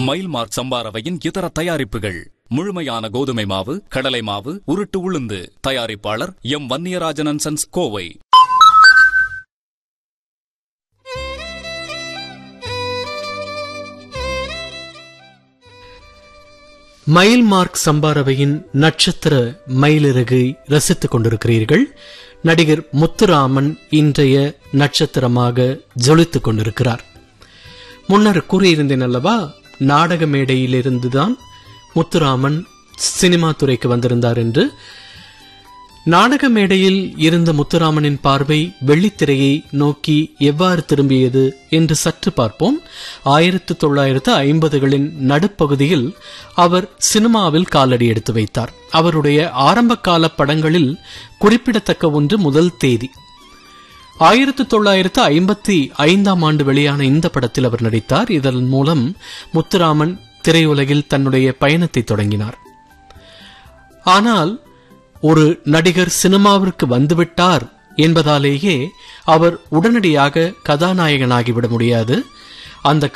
mile mark சம்பாரவையின் இதர தயாரிப்புகள் முழுமையான கோதுமை மாவு கடலை மாவு உருட்டு உளுந்து தயாரிப்பாளர் எம் வன்னியராஜன் சன்ஸ் கோவை மயில் மார்க் சம்பாரவையின் நட்சத்திர மயிலிறகை ரசித்துக் கொண்டிருக்கிறீர்கள் நடிகர் முத்துராமன் இன்றைய நட்சத்திரமாக ஜொலித்துக் கொண்டிருக்கிறார் முன்னர் கூறியிருந்தேன் அல்லவா நாடக மேடையிலிருந்துதான் முத்துராமன் சினிமா துறைக்கு வந்திருந்தார் என்று நாடக மேடையில் இருந்த முத்துராமனின் பார்வை வெள்ளித்திரையை நோக்கி எவ்வாறு திரும்பியது என்று சற்று பார்ப்போம் ஆயிரத்து தொள்ளாயிரத்து ஐம்பதுகளின் நடுப்பகுதியில் அவர் சினிமாவில் காலடி எடுத்து வைத்தார் அவருடைய ஆரம்பகால படங்களில் குறிப்பிடத்தக்க ஒன்று முதல் தேதி ஆயிரத்து தொள்ளாயிரத்து ஐம்பத்தி ஐந்தாம் ஆண்டு வெளியான இந்த படத்தில் அவர் நடித்தார் இதன் மூலம் முத்துராமன் திரையுலகில் தன்னுடைய பயணத்தை தொடங்கினார் ஆனால் ஒரு நடிகர் சினிமாவிற்கு வந்துவிட்டார் என்பதாலேயே அவர் உடனடியாக கதாநாயகனாகிவிட முடியாது அந்த